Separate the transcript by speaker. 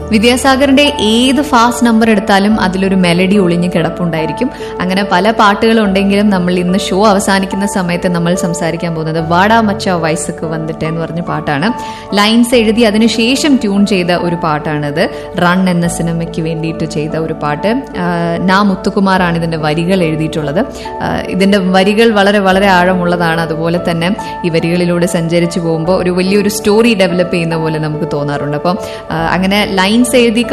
Speaker 1: വിദ്യാസാഗറിന്റെ ഏത് fast number എടുത്താലും അതിലൊരു മെലഡി ഒളിഞ്ഞു കിടപ്പുണ്ടായിരിക്കും അങ്ങനെ പല പാട്ടുകളുണ്ടെങ്കിലും നമ്മൾ ഇന്ന് ഷോ അവസാനിക്കുന്ന സമയത്ത് നമ്മൾ സംസാരിക്കാൻ പോകുന്നത് വാടാ മച്ച വയസ്സക്ക് വന്നിട്ട് എന്ന് പറഞ്ഞ പാട്ടാണ് ലൈൻസ് എഴുതി അതിനുശേഷം ട്യൂൺ ചെയ്ത ഒരു പാട്ടാണിത് റൺ എന്ന സിനിമയ്ക്ക് വേണ്ടിയിട്ട് ചെയ്ത ഒരു പാട്ട് ആ, നാ മുത്തുകുമാറാണ് ഇതിന്റെ വരികൾ എഴുതിയിട്ടുള്ളത് ആ, ഇതിന്റെ വരികൾ വളരെ വളരെ ആഴമുള്ളതാണ് അതുപോലെ തന്നെ ഈ വരികളിലൂടെ സഞ്ചരിച്ചു പോകുമ്പോൾ ഒരു വലിയൊരു സ്റ്റോറി ഡെവലപ്പ് ചെയ്യുന്ന പോലെ നമുക്ക് തോന്നാറുണ്ട് അപ്പം ആ, അങ്ങനെ ലൈൻസ് എഴുതി